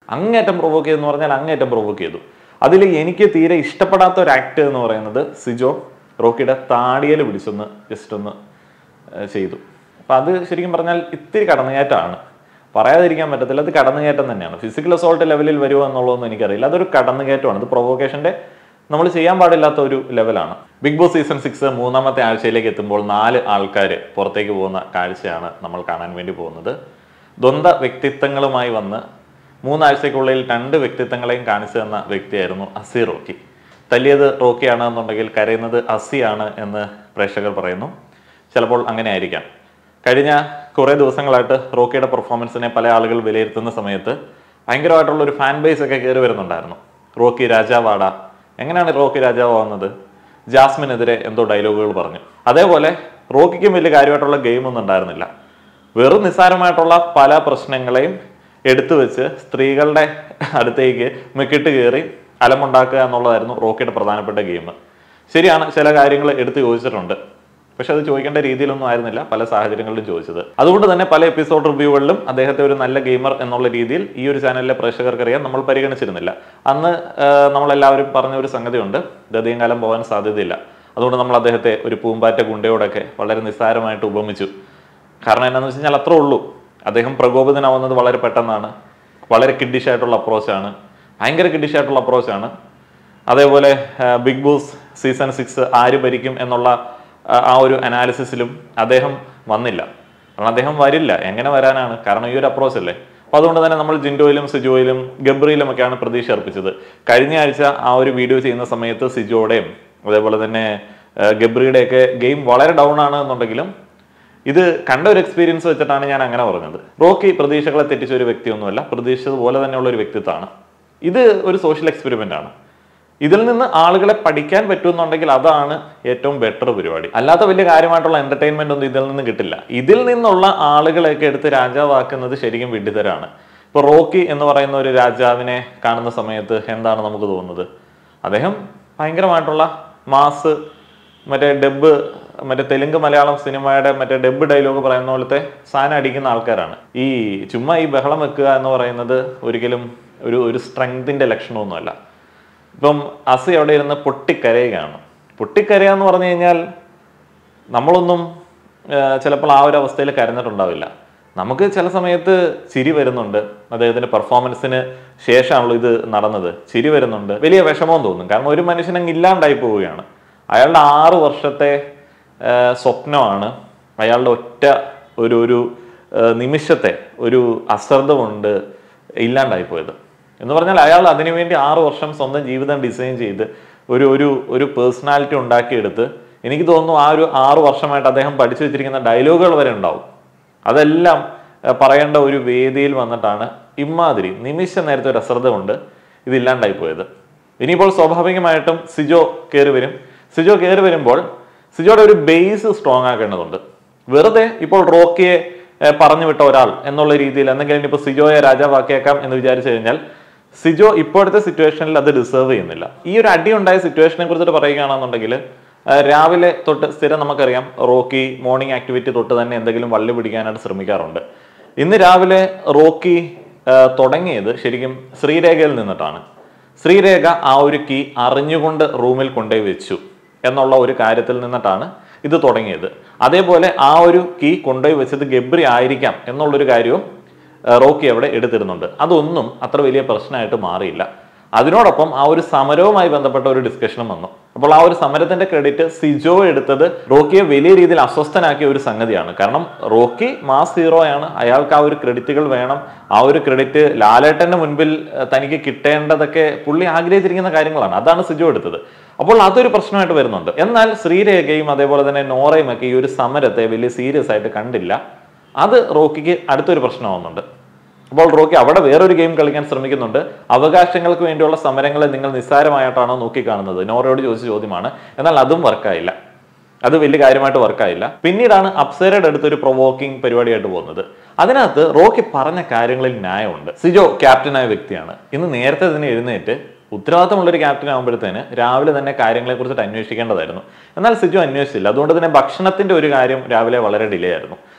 അങ്ങേറ്റം പ്രൊവോക്ക് ചെയ്തെന്ന് പറഞ്ഞാൽ അങ്ങേറ്റം പ്രൊവോക്ക് ചെയ്തു അതിൽ എനിക്ക് തീരെ ഇഷ്ടപ്പെടാത്ത ഒരു ആക്ട് എന്ന് പറയുന്നത് സിജോ റോക്കിയുടെ താടിയൽ പിടിച്ചൊന്ന് ജസ്റ്റ് ഒന്ന് ഏഹ് ചെയ്തു അപ്പം അത് ശരിക്കും പറഞ്ഞാൽ ഇത്തിരി കടന്നുകയറ്റമാണ് പറയാതിരിക്കാൻ പറ്റത്തില്ല അത് കടന്നുകയറ്റം തന്നെയാണ് ഫിസിക്കൽ അസോൾട്ട് ലെവലിൽ വരുമോ എന്നുള്ളതൊന്നും എനിക്കറിയില്ല അതൊരു കടന്നുകയറ്റമാണ് ഇത് പ്രൊവോക്കേഷന്റെ നമ്മൾ ചെയ്യാൻ പാടില്ലാത്ത ഒരു ലെവലാണ് ബിഗ് ബോസ് സീസൺ സിക്സ് മൂന്നാമത്തെ ആഴ്ചയിലേക്ക് എത്തുമ്പോൾ നാല് ആൾക്കാർ പുറത്തേക്ക് പോകുന്ന കാഴ്ചയാണ് നമ്മൾ കാണാൻ വേണ്ടി പോകുന്നത് ദ്വന്ദ് വ്യക്തിത്വങ്ങളുമായി വന്ന് മൂന്നാഴ്ചയ്ക്കുള്ളിൽ രണ്ട് വ്യക്തിത്വങ്ങളെയും കാണിച്ചു തന്ന വ്യക്തിയായിരുന്നു അസി റോക്കി തല്ലിയത് റോക്കിയാണ് എന്നുണ്ടെങ്കിൽ കരയുന്നത് അസിയാണ് എന്ന് പ്രേക്ഷകർ പറയുന്നു ചിലപ്പോൾ അങ്ങനെ ആയിരിക്കാം കഴിഞ്ഞ കുറേ ദിവസങ്ങളായിട്ട് റോക്കിയുടെ പെർഫോമൻസിനെ പല ആളുകൾ വിലയിരുത്തുന്ന സമയത്ത് ഭയങ്കരമായിട്ടുള്ള ഒരു ഫാൻ ബേസ് ഒക്കെ കയറി വരുന്നുണ്ടായിരുന്നു റോക്കി രാജാവാട എങ്ങനെയാണ് റോക്കി രാജാവാകുന്നത് ജാസ്മിനെതിരെ എന്തോ ഡയലോഗുകൾ പറഞ്ഞു അതേപോലെ റോക്കിക്കും വലിയ കാര്യമായിട്ടുള്ള ഗെയിമൊന്നും ഉണ്ടായിരുന്നില്ല വെറും നിസ്സാരമായിട്ടുള്ള പല പ്രശ്നങ്ങളെയും എടുത്തു വെച്ച് സ്ത്രീകളുടെ അടുത്തേക്ക് മിക്കിട്ട് കയറി അലമുണ്ടാക്കുക എന്നുള്ളതായിരുന്നു റോക്കിയുടെ പ്രധാനപ്പെട്ട ഗെയിം ശരിയാണ് ചില കാര്യങ്ങൾ എടുത്തു ചോദിച്ചിട്ടുണ്ട് പക്ഷെ അത് ചോദിക്കേണ്ട രീതിയിലൊന്നും ആയിരുന്നില്ല പല സാഹചര്യങ്ങളിലും ചോദിച്ചത് അതുകൊണ്ട് തന്നെ പല എപ്പിസോഡ് റിവ്യൂകളിലും അദ്ദേഹത്തെ ഒരു നല്ല ഗെയിമർ എന്നുള്ള രീതിയിൽ ഈ ഒരു ചാനലിലെ പ്രേക്ഷകർക്കറിയാം നമ്മൾ പരിഗണിച്ചിരുന്നില്ല അന്ന് ആ, നമ്മളെല്ലാവരും പറഞ്ഞ ഒരു സംഗതിയുണ്ട് ഇത് അധികം കാലം പോകാൻ സാധ്യതയില്ല അതുകൊണ്ട് നമ്മൾ അദ്ദേഹത്തെ ഒരു പൂമ്പാറ്റ ഗുണ്ടയോടൊക്കെ വളരെ നിസ്സാരമായിട്ട് ഉപമിച്ചു കാരണം എന്താണെന്ന് വെച്ച് കഴിഞ്ഞാൽ അത്രേ ഉള്ളൂ അദ്ദേഹം പ്രകോപിതനാവുന്നത് വളരെ പെട്ടെന്നാണ് വളരെ കിഡിഷ് ആയിട്ടുള്ള അപ്രോച്ചാണ് ഭയങ്കര കിഡിഷ് ആയിട്ടുള്ള അപ്രോച്ചാണ് അതേപോലെ ആ, ബിഗ് ബോസ് സീസൺ സിക്സ് ആര് ഭരിക്കും എന്നുള്ള ആ, ആ ഒരു അനാലിസിസിലും അദ്ദേഹം വന്നില്ല കാരണം അദ്ദേഹം വരില്ല എങ്ങനെ വരാനാണ് കാരണം ഈ ഒരു അപ്രോച്ച് അല്ലേ അപ്പൊ അതുകൊണ്ട് തന്നെ നമ്മൾ ജിൻഡോയിലും സിജോയിലും ഗബ്രിയിലും ഒക്കെയാണ് പ്രതീക്ഷ അർപ്പിച്ചത് കഴിഞ്ഞ ആഴ്ച ആ ഒരു വീഡിയോ ചെയ്യുന്ന സമയത്ത് സിജോയുടെയും അതേപോലെ തന്നെ ആ, ഗബ്രിയുടെയൊക്കെ ഗെയിം വളരെ ഡൗൺ ആണ് എന്നുണ്ടെങ്കിലും ഇത് കണ്ട ഒരു എക്സ്പീരിയൻസ് വെച്ചിട്ടാണ് ഞാൻ അങ്ങനെ പറഞ്ഞത് റോക്കി പ്രതീക്ഷകളെ തെറ്റിച്ച ഒരു വ്യക്തിയൊന്നുമല്ല പ്രതീക്ഷിച്ചതുപോലെ തന്നെയുള്ള ഒരു വ്യക്തിത്വമാണ് ഇത് ഒരു സോഷ്യൽ എക്സ്പെരിമെന്റ് ആണ് ഇതിൽ നിന്ന് ആളുകളെ പഠിക്കാൻ പറ്റുമെന്നുണ്ടെങ്കിൽ അതാണ് ഏറ്റവും ബെറ്റർ പരിപാടി അല്ലാത്ത വലിയ കാര്യമായിട്ടുള്ള എന്റർടൈൻമെന്റ് ഒന്നും ഇതിൽ നിന്ന് കിട്ടില്ല ഇതിൽ നിന്നുള്ള ആളുകളെയൊക്കെ എടുത്ത് രാജാവാക്കുന്നത് ശരിക്കും വിഡ്ഢിതരാണ് ഇപ്പൊ റോക്കി എന്ന് പറയുന്ന ഒരു രാജാവിനെ കാണുന്ന സമയത്ത് എന്താണ് നമുക്ക് തോന്നുന്നത് അദ്ദേഹം ഭയങ്കരമായിട്ടുള്ള മാസ് മറ്റേ ഡബ് മറ്റേ തെലുങ്ക് മലയാളം സിനിമയുടെ മറ്റേ ഡബ് ഡയലോഗ് പറയുന്ന പോലത്തെ സാധനം അടിക്കുന്ന ആൾക്കാരാണ് ഈ ചുമ്മാ ഈ ബഹളം വെക്കുക എന്ന് പറയുന്നത് ഒരിക്കലും ഒരു ഒരു സ്ട്രെങ്തിന്റെ ലക്ഷണമൊന്നുമല്ല ഇപ്പം അസി അവിടെ ഇരുന്ന് പൊട്ടിക്കരയുകയാണ് പൊട്ടിക്കരയുക എന്ന് പറഞ്ഞു കഴിഞ്ഞാൽ നമ്മളൊന്നും ആ, ചിലപ്പോൾ ആ ഒരു അവസ്ഥയിൽ കരഞ്ഞിട്ടുണ്ടാവില്ല നമുക്ക് ചില സമയത്ത് ചിരി വരുന്നുണ്ട് അദ്ദേഹത്തിന്റെ പെർഫോമൻസിന് ശേഷമാണല്ലോ ഇത് നടന്നത് ചിരി വരുന്നുണ്ട് വലിയ വിഷമവും തോന്നും കാരണം ഒരു മനുഷ്യൻ അങ്ങ് ഇല്ലാണ്ടായി പോവുകയാണ് അയാളുടെ ആറ് വർഷത്തെ ആ, സ്വപ്നമാണ് അയാളുടെ ഒറ്റ ഒരു ഒരു ആ, നിമിഷത്തെ ഒരു അശ്രദ്ധ കൊണ്ട് ഇല്ലാണ്ടായി പോയത് എന്ന് പറഞ്ഞാൽ അയാൾ അതിനുവേണ്ടി ആറ് വർഷം സ്വന്തം ജീവിതം ഡിസൈൻ ചെയ്ത് ഒരു ഒരു ഒരു പേഴ്സണാലിറ്റി ഉണ്ടാക്കിയെടുത്ത് എനിക്ക് തോന്നുന്നു ആ ഒരു ആറ് വർഷമായിട്ട് അദ്ദേഹം പഠിച്ചു വെച്ചിരിക്കുന്ന ഡയലോഗുകൾ വരെ ഉണ്ടാവും അതെല്ലാം ഏർ, പറയേണ്ട ഒരു വേദിയിൽ വന്നിട്ടാണ് ഇമാതിരി നിമിഷ നേരത്തെ ഒരു അശ്രദ്ധ കൊണ്ട് ഇതില്ലാണ്ടായി പോയത് ഇനിയിപ്പോൾ സ്വാഭാവികമായിട്ടും സിജോ കയറി വരും സിജോ കയറി വരുമ്പോൾ സിജോയുടെ ഒരു ബേസ് സ്ട്രോങ് ആക്കേണ്ടതുണ്ട് വെറുതെ ഇപ്പോൾ റോക്കിയെ ഏർ, പറഞ്ഞു വിട്ട ഒരാൾ എന്നുള്ള രീതിയിൽ എന്തെങ്കിലും ഇനിയിപ്പോൾ സിജോയെ രാജാവാക്കിയേക്കാം എന്ന് വിചാരിച്ചു കഴിഞ്ഞാൽ സിജോ ഇപ്പോഴത്തെ സിറ്റുവേഷനിൽ അത് ഡിസേർവ് ചെയ്യുന്നില്ല ഈ ഒരു അടി ഉണ്ടായ സിറ്റുവേഷനെ കുറിച്ചിട്ട് പറയുകയാണെന്നുണ്ടെങ്കിൽ ആ, രാവിലെ തൊട്ട് സ്ഥിരം നമുക്കറിയാം റോക്കി മോർണിംഗ് ആക്ടിവിറ്റി തൊട്ട് തന്നെ എന്തെങ്കിലും വള്ളി പിടിക്കാനായിട്ട് ശ്രമിക്കാറുണ്ട് ഇന്ന് രാവിലെ റോക്കി ആ, തുടങ്ങിയത് ശരിക്കും ശ്രീരേഖയിൽ നിന്നിട്ടാണ് ശ്രീരേഖ ആ ഒരു കീ അറിഞ്ഞുകൊണ്ട് റൂമിൽ കൊണ്ടുപോയി വെച്ചു എന്നുള്ള ഒരു കാര്യത്തിൽ നിന്നിട്ടാണ് ഇത് തുടങ്ങിയത് അതേപോലെ ആ ഒരു കീ കൊണ്ടുപോയി വെച്ചത് ഗബ്രി ആയിരിക്കാം എന്നുള്ളൊരു കാര്യവും ആ, റോക്കി അവിടെ എടുത്തിരുന്നുണ്ട് അതൊന്നും അത്ര വലിയ പ്രശ്നമായിട്ട് മാറിയില്ല അതിനോടൊപ്പം ആ ഒരു സമരവുമായി ബന്ധപ്പെട്ട ഒരു ഡിസ്കഷനും വന്നു അപ്പോൾ ആ ഒരു സമരത്തിന്റെ ക്രെഡിറ്റ് സിജോ എടുത്തത് റോക്കിയെ വലിയ രീതിയിൽ അസ്വസ്ഥനാക്കിയ ഒരു സംഗതിയാണ് കാരണം റോക്കി മാസ് ഹീറോയാണ് അയാൾക്ക് ആ ഒരു ക്രെഡിറ്റുകൾ വേണം ആ ഒരു ക്രെഡിറ്റ് ലാലേട്ടന്റെ മുൻപിൽ ഏഹ്, തനിക്ക് കിട്ടേണ്ടതൊക്കെ പുള്ളി ആഗ്രഹിച്ചിരിക്കുന്ന കാര്യങ്ങളാണ് അതാണ് സിജോ എടുത്തത് അപ്പോൾ അതൊരു പ്രശ്നമായിട്ട് വരുന്നുണ്ട് എന്നാൽ ശ്രീരേഖയും അതേപോലെ തന്നെ നോറയും ഒക്കെ ഈ ഒരു സമരത്തെ വലിയ സീരിയസ് ആയിട്ട് കണ്ടില്ല അത് റോക്കിക്ക് അടുത്തൊരു പ്രശ്നമാവുന്നുണ്ട് അപ്പോൾ റോക്കി അവിടെ വേറൊരു ഗെയിം കളിക്കാൻ ശ്രമിക്കുന്നുണ്ട് അവകാശങ്ങൾക്ക് വേണ്ടിയുള്ള സമരങ്ങളെ നിങ്ങൾ നിസ്സാരമായിട്ടാണോ നോക്കിക്കാണുന്നത് നോറയോട് ചോദിച്ച ചോദ്യമാണ് എന്നാൽ അതും വർക്കായില്ല അത് വലിയ കാര്യമായിട്ട് വർക്കായില്ല പിന്നീടാണ് അപ്സരയുടെ അടുത്തൊരു പ്രൊവോക്കിംഗ് പരിപാടിയായിട്ട് പോകുന്നത് അതിനകത്ത് റോക്കി പറഞ്ഞ കാര്യങ്ങളിൽ ന്യായമുണ്ട് സിജോ ക്യാപ്റ്റനായ വ്യക്തിയാണ് ഇന്ന് നേരത്തെ തന്നെ എഴുന്നേറ്റ് ഉത്തരവാദിത്തമുള്ള ഒരു ക്യാപ്റ്റൻ ആകുമ്പോഴത്തേന് രാവിലെ തന്നെ കാര്യങ്ങളെ കുറിച്ചിട്ട് അന്വേഷിക്കേണ്ടതായിരുന്നു എന്നാൽ സിജു അന്വേഷിച്ചില്ല അതുകൊണ്ട് തന്നെ ഭക്ഷണത്തിന്റെ ഒരു കാര്യം രാവിലെ വളരെ ഡിലേ ആയിരുന്നു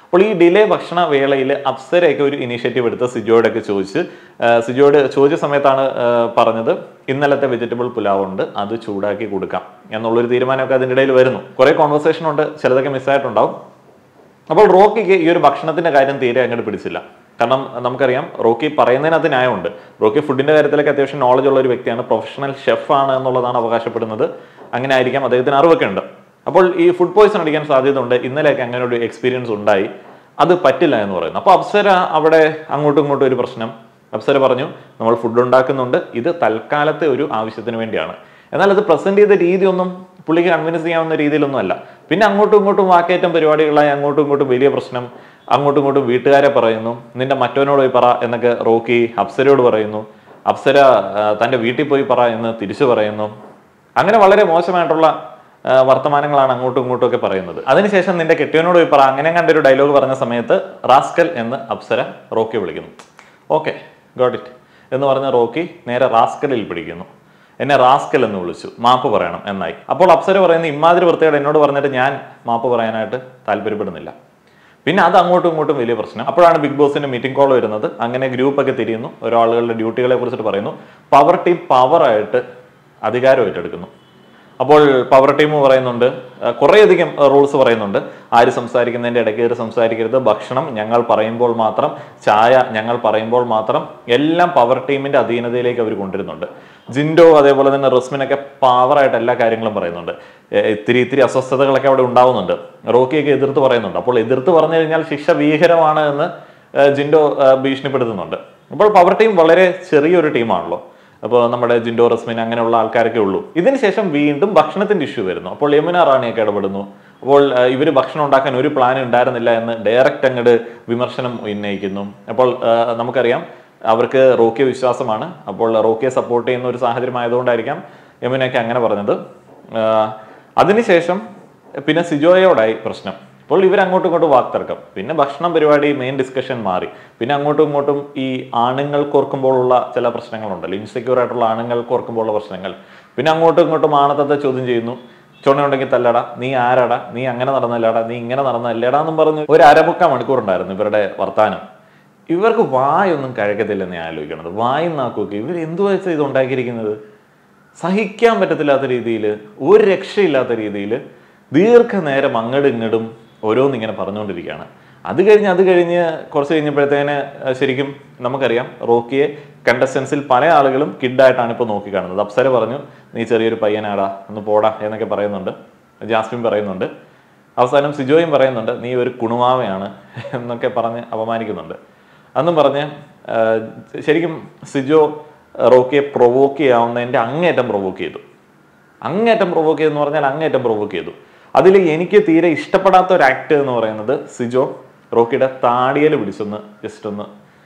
അപ്പോൾ ഈ ഡിലേ ഭക്ഷണ വേളയിൽ അപ്സരയൊക്കെ ഒരു ഇനീഷ്യേറ്റീവ് എടുത്ത് സിജോയോടൊക്കെ ചോദിച്ച് ആ, സിജോയോട് ചോദിച്ച സമയത്താണ് ആ, പറഞ്ഞത് ഇന്നലത്തെ വെജിറ്റബിൾ പുലാവ് ഉണ്ട് അത് ചൂടാക്കി കൊടുക്കാം എന്നുള്ളൊരു തീരുമാനമൊക്കെ അതിൻ്റെ ഇടയിൽ വരുന്നു കുറെ കോൺവെർസേഷൻ ഉണ്ട് ചിലതൊക്കെ മിസ്സായിട്ടുണ്ടാവും അപ്പോൾ റോക്കിക്ക് ഈ ഒരു ഭക്ഷണത്തിന്റെ കാര്യം തീരെ അങ്ങോട്ട് പിടിച്ചില്ല കാരണം നമുക്കറിയാം റോക്കി പറയുന്നതിനകത്ത് ന്യായമുണ്ട് റോക്കി ഫുഡിന്റെ കാര്യത്തിലൊക്കെ അത്യാവശ്യം നോളജ് ഉള്ള ഒരു വ്യക്തിയാണ് പ്രൊഫഷണൽ ഷെഫാണ് എന്നുള്ളതാണ് അവകാശപ്പെടുന്നത് അങ്ങനെ ആയിരിക്കാം അദ്ദേഹത്തിന് അറിവൊക്കെ ഉണ്ട് അപ്പോൾ ഈ ഫുഡ് പോയ്സൺ അടിക്കാൻ സാധ്യതയുണ്ട് ഇന്നലെയൊക്കെ അങ്ങനെ ഒരു എക്സ്പീരിയൻസ് ഉണ്ടായി അത് പറ്റില്ല എന്ന് പറയുന്നു അപ്പോൾ അപ്സര അവിടെ അങ്ങോട്ടും ഇങ്ങോട്ടും ഒരു പ്രശ്നം അപ്സര പറഞ്ഞു നമ്മൾ ഫുഡ് ഉണ്ടാക്കുന്നുണ്ട് ഇത് തൽക്കാലത്തെ ഒരു ആവശ്യത്തിന് വേണ്ടിയാണ് എന്നാൽ അത് പ്രസന്റ് ചെയ്ത രീതിയൊന്നും പുള്ളിക്ക് കൺവിൻസ് ചെയ്യാവുന്ന രീതിയിലൊന്നും അല്ല പിന്നെ അങ്ങോട്ടും ഇങ്ങോട്ടും വാക്കേറ്റം പരിപാടികളായി അങ്ങോട്ടും ഇങ്ങോട്ടും വലിയ പ്രശ്നം അങ്ങോട്ടും ഇങ്ങോട്ടും വീട്ടുകാരെ പറയുന്നു നിന്റെ മറ്റവനോട് പോയി പറ എന്നൊക്കെ റോക്കി അപ്സരയോട് പറയുന്നു അപ്സര ആ, തന്റെ വീട്ടിൽ പോയി പറ എന്ന് തിരിച്ചു പറയുന്നു അങ്ങനെ വളരെ മോശമായിട്ടുള്ള ആ, വർത്തമാനങ്ങളാണ് അങ്ങോട്ടും ഇങ്ങോട്ടും ഒക്കെ പറയുന്നത് അതിനുശേഷം നിന്റെ കെട്ടിയവനോട് പോയി പറ അങ്ങനെ കണ്ടൊരു ഡയലോഗ് പറഞ്ഞ സമയത്ത് റാസ്കൽ എന്ന് അപ്സര റോക്കി വിളിക്കുന്നു ഓക്കെ ഗോട്ട് ഇറ്റ് എന്ന് പറഞ്ഞ റോക്കി നേരെ റാസ്കലിൽ പിടിക്കുന്നു എന്നെ റാസ്കൽ എന്ന് വിളിച്ചു മാപ്പ് പറയണം എന്നായി അപ്പോൾ അപ്സര പറയുന്ന ഇമാതിരി വൃത്തിയോട് എന്നോട് പറഞ്ഞിട്ട് ഞാൻ മാപ്പ് പറയാനായിട്ട് താല്പര്യപ്പെടുന്നില്ല പിന്നെ അത് അങ്ങോട്ടും ഇങ്ങോട്ടും വലിയ പ്രശ്നം അപ്പോഴാണ് ബിഗ് ബോസിന്റെ മീറ്റിംഗ് കോൾ വരുന്നത് അങ്ങനെ ഗ്രൂപ്പ് ഒക്കെ തിരിയുന്നു ഓരോ ആളുകളുടെ ഡ്യൂട്ടികളെ കുറിച്ചിട്ട് പറയുന്നു പവർ ടീം പവറായിട്ട് അധികാരം ഏറ്റെടുക്കുന്നു അപ്പോൾ പവർ ടീം പറയുന്നുണ്ട് അഹ് കുറേയധികം റൂൾസ് പറയുന്നുണ്ട് ആര് സംസാരിക്കുന്നതിന്റെ ഇടയ്ക്ക് കയറി സംസാരിക്കരുത് ഭക്ഷണം ഞങ്ങൾ പറയുമ്പോൾ മാത്രം ചായ ഞങ്ങൾ പറയുമ്പോൾ മാത്രം എല്ലാം പവർ ടീമിന്റെ അധീനതയിലേക്ക് അവർ കൊണ്ടുവരുന്നുണ്ട് ജിൻഡോ അതേപോലെ തന്നെ റസ്മിനൊക്കെ പവറായിട്ട് എല്ലാ കാര്യങ്ങളും പറയുന്നുണ്ട് എ- ഇത്തിരി ഇത്തിരി അസ്വസ്ഥതകളൊക്കെ അവിടെ ഉണ്ടാവുന്നുണ്ട് റോക്കിയൊക്കെ എതിർത്ത് പറയുന്നുണ്ട് അപ്പോൾ എതിർത്ത് പറഞ്ഞു കഴിഞ്ഞാൽ ശിക്ഷ ഭീകരമാണ് എന്ന് ഏഹ് ജിൻഡോ ഏഹ് ഭീഷണിപ്പെടുത്തുന്നുണ്ട് അപ്പോൾ പവർ ടീം വളരെ ചെറിയൊരു ടീമാണല്ലോ അപ്പോൾ നമ്മുടെ ജിൻഡോ റസ്മിൻ അങ്ങനെയുള്ള ആൾക്കാരൊക്കെ ഉള്ളൂ ഇതിനുശേഷം വീണ്ടും ഭക്ഷണത്തിന്റെ ഇഷ്യൂ വരുന്നു അപ്പോൾ യമുന റാണിയൊക്കെ ഇടപെടുന്നു അപ്പോൾ ഇവർ ഭക്ഷണം ഉണ്ടാക്കാൻ ഒരു പ്ലാൻ ഉണ്ടായിരുന്നില്ല എന്ന് ഡയറക്റ്റ് അങ്ങോട്ട് വിമർശനം ഉന്നയിക്കുന്നു അപ്പോൾ ആ, നമുക്കറിയാം അവർക്ക് റോക്കിയെ വിശ്വാസമാണ് അപ്പോൾ റോക്കിയെ സപ്പോർട്ട് ചെയ്യുന്ന ഒരു സാഹചര്യം ആയതുകൊണ്ടായിരിക്കാം യമുനയൊക്കെ അങ്ങനെ പറഞ്ഞത് ആ, അതിനുശേഷം പിന്നെ സിജോയോടായി പ്രശ്നം അപ്പോൾ ഇവർ അങ്ങോട്ടും ഇങ്ങോട്ടും വാക്തർക്കം പിന്നെ ഭക്ഷണം പരിപാടി മെയിൻ ഡിസ്കഷൻ മാറി പിന്നെ അങ്ങോട്ടും ഇങ്ങോട്ടും ഈ ആണുങ്ങൾ കോർക്കുമ്പോഴുള്ള ചില പ്രശ്നങ്ങളുണ്ടല്ലോ ഇൻസെക്യൂർ ആയിട്ടുള്ള ആണുങ്ങൾ കോർക്കുമ്പോഴുള്ള പ്രശ്നങ്ങൾ പിന്നെ അങ്ങോട്ടും ഇങ്ങോട്ടും ആണത്തത്തെ ചോദ്യം ചെയ്യുന്നു ചുണയുണ്ടെങ്കിൽ തല്ലടാ നീ ആരാടാ നീ അങ്ങനെ നടന്നല്ലടാ നീ ഇങ്ങനെ നടന്നല്ലേടാ എന്നും പറഞ്ഞ് ഒരു അരമുക്കാൽ മണിക്കൂർ ഉണ്ടായിരുന്നു ഇവരുടെ വർത്താനം ഇവർക്ക് വായൊന്നും കഴക്കത്തില്ലെന്ന് ഞാൻ ആലോചിക്കണത് വായും നാക്കൊക്കെ ഇവർ എന്തു വെച്ചാൽ ഇത് ഉണ്ടാക്കിയിരിക്കുന്നത് സഹിക്കാൻ പറ്റത്തില്ലാത്ത രീതിയിൽ ഒരു രക്ഷയില്ലാത്ത രീതിയിൽ ദീർഘനേരം അങ്ങടും ഇങ്ങടും ഓരോന്നിങ്ങനെ പറഞ്ഞുകൊണ്ടിരിക്കുകയാണ് അത് കഴിഞ്ഞ് അത് കഴിഞ്ഞ് കുറച്ച് കഴിഞ്ഞപ്പോഴത്തേന് അഹ് ശരിക്കും നമുക്കറിയാം റോക്കിയെ കണ്ടസ്റ്റൻസിൽ പല ആളുകളും കിഡായിട്ടാണ് ഇപ്പോൾ നോക്കിക്കാണുന്നത് അപ്സര പറഞ്ഞു നീ ചെറിയൊരു പയ്യനാടാ ഒന്ന് പോടാ എന്നൊക്കെ പറയുന്നുണ്ട് ജാസ്മിൻ പറയുന്നുണ്ട് അവസാനം സിജോയും പറയുന്നുണ്ട് നീ ഒരു കുണുമാവയാണ് എന്നൊക്കെ പറഞ്ഞ് അപമാനിക്കുന്നുണ്ട് അന്നും പറഞ്ഞ് ആ, ശരിക്കും സിജോ റോക്കിയെ പ്രൊവോക്ക് ചെയ്യാവുന്നതിൻ്റെ അങ്ങേറ്റം പ്രൊവോക്ക് ചെയ്തു അങ്ങേറ്റം പ്രൊവോക്ക് ചെയ്തെന്ന് പറഞ്ഞാൽ അങ്ങേറ്റം പ്രൊവോക്ക് ചെയ്തു അതിൽ എനിക്ക് തീരെ ഇഷ്ടപ്പെടാത്ത ഒരു ആക്ട് എന്ന് പറയുന്നത് സിജോ റോക്കിയുടെ താടിയൽ പിടിച്ചൊന്ന് ജസ്റ്റ് ഒന്ന്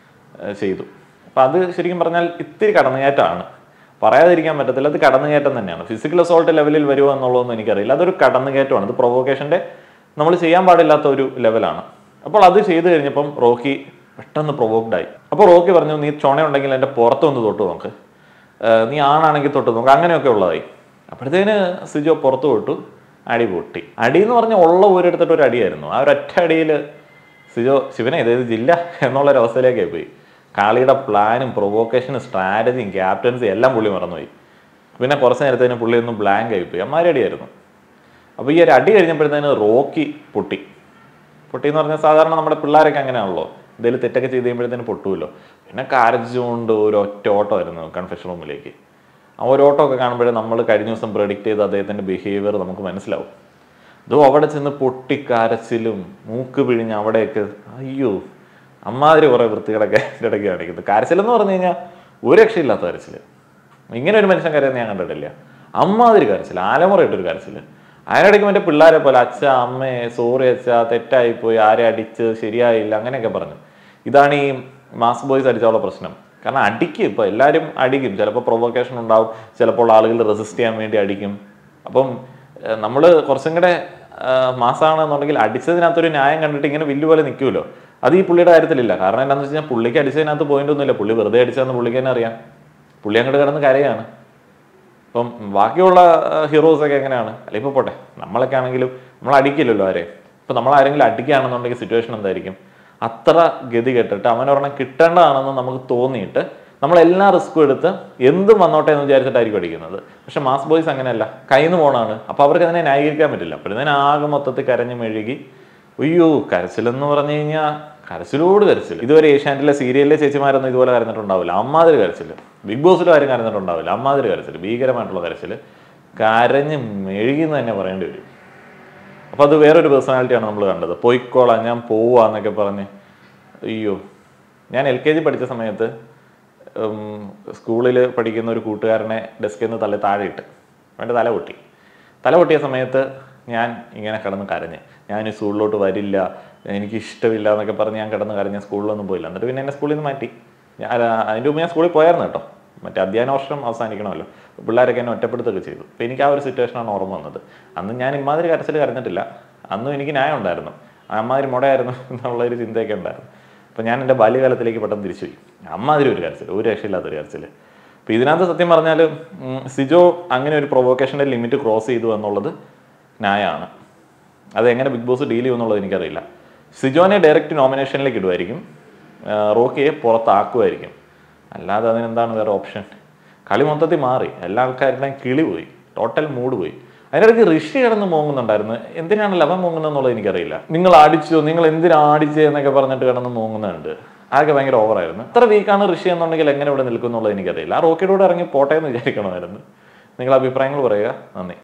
ആ, ചെയ്തു അപ്പം അത് ശരിക്കും പറഞ്ഞാൽ ഇത്തിരി കടന്നുകയറ്റമാണ് പറയാതിരിക്കാൻ പറ്റത്തില്ല അത് കടന്നുകയറ്റം തന്നെയാണ് ഫിസിക്കൽ അസോൾട്ട് ലെവലിൽ വരുമോ എന്നുള്ളതൊന്നും എനിക്കറിയില്ല അതൊരു കടന്നുകയറ്റമാണ് അത് പ്രൊവോക്കേഷന്റെ നമ്മൾ ചെയ്യാൻ പാടില്ലാത്ത ഒരു ലെവലാണ് അപ്പോൾ അത് ചെയ്തു കഴിഞ്ഞപ്പം റോക്കി പെട്ടെന്ന് പ്രൊവോക്ഡ് ആയി അപ്പോൾ റോക്കി പറഞ്ഞു നീ ചുണയുണ്ടെങ്കിൽ എൻ്റെ പുറത്തൊന്ന് തൊട്ട് നോക്ക് ഏഹ് നീ ആണാണെങ്കിൽ തൊട്ട് നോക്ക് അങ്ങനെയൊക്കെ ഉള്ളതായി അപ്പോഴത്തേന് സിജോ പുറത്ത് വിട്ടു അടി പൊട്ടി അടി എന്ന് പറഞ്ഞാൽ ഉള്ള ഊരെടുത്തിട്ട് ഒരു അടിയായിരുന്നു ആ ഒരൊറ്റ അടിയിൽ സിജോ ശിവനെ ഇതേത് ജില്ല എന്നുള്ള ഒരു അവസ്ഥയിലേക്കായി പോയി കാളിയുടെ പ്ലാനും പ്രൊവോക്കേഷനും സ്ട്രാറ്റജിയും ക്യാപ്റ്റൻസും എല്ലാം പുള്ളി മറന്നുപോയി പിന്നെ കുറച്ച് നേരത്തേന് പുള്ളി ഒന്ന് ബ്ലാങ്ക് ആയിപ്പോയി അമ്മാരി അടിയായിരുന്നു അപ്പോൾ ഈ ഒരു അടി കഴിഞ്ഞപ്പോഴത്തേന് റോക്കി പൊട്ടി പൊട്ടി എന്ന് പറഞ്ഞാൽ സാധാരണ നമ്മുടെ പിള്ളേരൊക്കെ അങ്ങനെയാണല്ലോ എന്തെങ്കിലും തെറ്റൊക്കെ ചെയ്ത് കഴിയുമ്പോഴത്തേന് പൊട്ടുമല്ലോ പിന്നെ കരച്ചുകൊണ്ട് ഒരു ഒറ്റ ഓട്ടമായിരുന്നു കൺഫെഷൻ റൂമിലേക്ക് ആ ഒരു ഓട്ടം ഒക്കെ കാണുമ്പോഴേ നമ്മൾ കഴിഞ്ഞ ദിവസം പ്രഡിക്റ്റ് ചെയ്ത അദ്ദേഹത്തിൻ്റെ ബിഹേവിയർ നമുക്ക് മനസ്സിലാവും ഇതും അവിടെ ചെന്ന് പൊട്ടി കരച്ചിലും മൂക്ക് പിഴിഞ്ഞ് അവിടെയൊക്കെ അയ്യോ അമ്മാതിരി കുറേ വൃത്തികളൊക്കെ ഇതിൻ്റെ ഇടയ്ക്ക് കാണിക്കുന്നത് കരച്ചിലെന്ന് പറഞ്ഞു കഴിഞ്ഞാൽ ഒരു രക്ഷയില്ലാത്ത കരച്ചിൽ ഇങ്ങനെ ഒരു മനുഷ്യൻ കരയുന്ന ഞാൻ കണ്ടിട്ടില്ല അമ്മാതിരി കരച്ചിൽ ആലമുറയിട്ടൊരു കരച്ചിൽ അതിനിടയ്ക്ക് മറ്റേ പിള്ളേരെ പോലെ അച്ഛ അമ്മേ സോറി അച്ഛ തെറ്റായിപ്പോയി ആരെ അടിച്ച് ശരിയായില്ല അങ്ങനെയൊക്കെ പറഞ്ഞു ഇതാണ് ഈ മാസ് ബോയ്സ് അടിച്ചുള്ള പ്രശ്നം കാരണം അടിക്കും ഇപ്പോൾ എല്ലാവരും അടിക്കും ചിലപ്പോൾ പ്രൊവോക്കേഷൻ ഉണ്ടാവും ചിലപ്പോൾ ആളുകൾ റെസിസ്റ്റ് ചെയ്യാൻ വേണ്ടി അടിക്കും അപ്പം നമ്മൾ കുറച്ചും കൂടെ മാസമാണെന്നുണ്ടെങ്കിൽ അടിച്ചതിനകത്തൊരു ന്യായം കണ്ടിട്ട് ഇങ്ങനെ വില്ല് പോലെ നിൽക്കുമല്ലോ അത് ഈ പുള്ളിയുടെ കാര്യത്തിലില്ല കാരണം എന്താണെന്ന് വെച്ച് കഴിഞ്ഞാൽ പുള്ളിക്ക് അടിച്ചതിനകത്ത് പോയിന്റ് ഒന്നുമില്ല പുള്ളി വെറുതെ അടിച്ചതെന്ന് പുള്ളിക്ക് തന്നെ അറിയാം പുള്ളി അങ്ങോട്ട് കിടന്ന് കരയാണ് ഇപ്പം ബാക്കിയുള്ള ഹീറോസ് ഒക്കെ എങ്ങനെയാണ് അല്ല ഇപ്പൊ പോട്ടെ നമ്മളൊക്കെ ആണെങ്കിലും നമ്മൾ അടിക്കില്ലല്ലോ ആരെ ഇപ്പൊ ഇപ്പൊ നമ്മൾ ആരെങ്കിലും അടിക്കുകയാണെന്നുണ്ടെങ്കിൽ സിറ്റുവേഷൻ എന്തായിരിക്കും അത്ര ഗതി കെട്ടിട്ട് അവനൊരെണ്ണം കിട്ടേണ്ടതാണെന്ന് നമുക്ക് തോന്നിയിട്ട് നമ്മൾ എല്ലാ റിസ്ക്കും എടുത്ത് എന്തും വന്നോട്ടെ എന്ന് വിചാരിച്ചിട്ടായിരിക്കും അടിക്കുന്നത് പക്ഷെ മാസ് ബോയ്സ് അങ്ങനെയല്ല കയ്യിൽ നിന്ന് പോണാണ് അപ്പൊ അവർക്ക് അതിനെ ന്യായീകരിക്കാൻ പറ്റില്ല അപ്പോഴത്തേനും ആകെ മൊത്തത്തിൽ കരഞ്ഞു മെഴുകി അയ്യോ കരച്ചിലെന്ന് പറഞ്ഞു കഴിഞ്ഞാൽ കരച്ചിലോട് കരച്ചിൽ ഇതുവരെ ഏഷ്യാനെറ്റിലെ സീരിയലിലെ ചേച്ചിമാരൊന്നും ഇതുപോലെ കരഞ്ഞിട്ടുണ്ടാവില്ല അമ്മാതിരി കരച്ചിൽ ബിഗ് ബോസിലും ആരും കരഞ്ഞിട്ടുണ്ടാവില്ല അമ്മാതിരി കരച്ചിൽ ഭീകരമായിട്ടുള്ള കരച്ചിൽ കരഞ്ഞ് മെഴുകിന്ന് തന്നെ പറയേണ്ടി വരും അപ്പോൾ അത് വേറൊരു പേഴ്സണാലിറ്റിയാണ് നമ്മൾ കണ്ടത് പോയിക്കോളാം ഞാൻ പോവാന്നൊക്കെ പറഞ്ഞ് അയ്യോ ഞാൻ എൽ കെ ജി പഠിച്ച സമയത്ത് സ്കൂളിൽ പഠിക്കുന്ന ഒരു കൂട്ടുകാരനെ ഡെസ്കിൽ നിന്ന് തള്ളി താഴെ ഇട്ട് അവൻ്റെ തല പൊട്ടി തല പൊട്ടിയ സമയത്ത് ഞാൻ ഇങ്ങനെ കിടന്ന് കരഞ്ഞ് ഞാൻ ഈ സ്കൂളിലോട്ട് വരില്ല എനിക്ക് ഇഷ്ടമില്ല എന്നൊക്കെ പറഞ്ഞ് ഞാൻ കിടന്ന് കരഞ്ഞ് സ്കൂളിലൊന്നും പോയില്ല എന്നിട്ട് പിന്നെ എന്നെ സ്കൂളിൽ നിന്ന് മാറ്റി ഞാൻ അല്ല, അതിൻ്റെ മുമ്പ് ഞാൻ സ്കൂളിൽ പോയായിരുന്നു കേട്ടോ മറ്റേ അധ്യയന വർഷം അവസാനിക്കണമല്ലോ പിള്ളേരൊക്കെ എന്നെ ഒറ്റപ്പെടുത്തുകയൊക്കെ ചെയ്തു അപ്പോൾ എനിക്ക് ആ ഒരു സിറ്റുവേഷനാണ് ഓർമ്മ വന്നത് അന്ന് ഞാൻ ഇമാതിരി കരച്ചിൽ കരഞ്ഞിട്ടില്ല അന്നും എനിക്ക് ന്യായം ഉണ്ടായിരുന്നു അമ്മാതിരി മുടയായിരുന്നു എന്നുള്ളൊരു ചിന്തയൊക്കെ ഉണ്ടായിരുന്നു അപ്പോൾ ഞാൻ എൻ്റെ ബാല്യകാലത്തിലേക്ക് പെട്ടെന്ന് തിരിച്ചു പോയി അമ്മാതിരി ഒരു കരച്ചിൽ ഒരു രക്ഷയില്ലാത്തൊരു കരച്ചിൽ അപ്പോൾ ഇതിനകത്ത് സത്യം പറഞ്ഞാൽ ഉം, സിജോ അങ്ങനെ ഒരു പ്രൊവോക്കേഷൻ്റെ ലിമിറ്റ് ക്രോസ് ചെയ്തു എന്നുള്ളത് ന്യായമാണ് അത് എങ്ങനെ ബിഗ് ബോസ് ഡീൽ ചെയ്യുമെന്നുള്ളത് എനിക്കറിയില്ല സിജോനെ ഡയറക്റ്റ് നോമിനേഷനിലേക്ക് ഇടുമായിരിക്കും ആ, റോക്കിയെ പുറത്താക്കുമായിരിക്കും അല്ലാതെ അതിനെന്താണ് വേറെ ഓപ്ഷൻ കളി മൊത്തത്തിൽ മാറി എല്ലാ ആൾക്കാരുടെയും കിളി പോയി ടോട്ടൽ മൂഡ് പോയി അതിനിടയ്ക്ക് ഋഷി കിടന്ന് മോങ്ങുന്നുണ്ടായിരുന്നു എന്തിനാണ് ലവൻ മോങ്ങുന്നതെന്നുള്ളത് എനിക്കറിയില്ല നിങ്ങൾ അടിച്ചു നിങ്ങൾ എന്തിനാ അടിച്ചേ എന്നൊക്കെ പറഞ്ഞിട്ട് കിടന്ന് മോങ്ങുന്നുണ്ട് അതൊക്കെ ഭയങ്കര ഓവറായിരുന്നു എത്ര വീക്കാണ് ഋഷി എന്നുണ്ടെങ്കിൽ എങ്ങനെ ഇവിടെ നിൽക്കും എന്നുള്ളത് എനിക്കറിയില്ല ആ റോക്കിയുടെ കൂടെ ഇറങ്ങി പോട്ടെ എന്ന് വിചാരിക്കണമായിരുന്നു നിങ്ങളുടെ അഭിപ്രായങ്ങൾ പറയുക നന്ദി